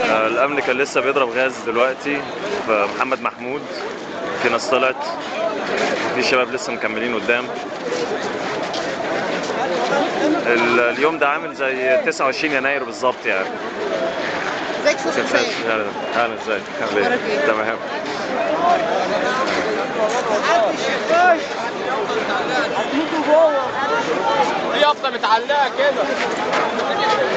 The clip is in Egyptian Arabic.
آه، الامن كان لسه بيضرب غاز دلوقتي في محمد محمود في ناس طلعت في شباب لسه مكملين قدام ال- اليوم ده عامل زي 29 يناير بالظبط يعني ازيك يا استاذ حسين اهلا اهلا ازيك عامل ايه؟ أخبارك إيه؟ تمام في يافطه متعلقه كده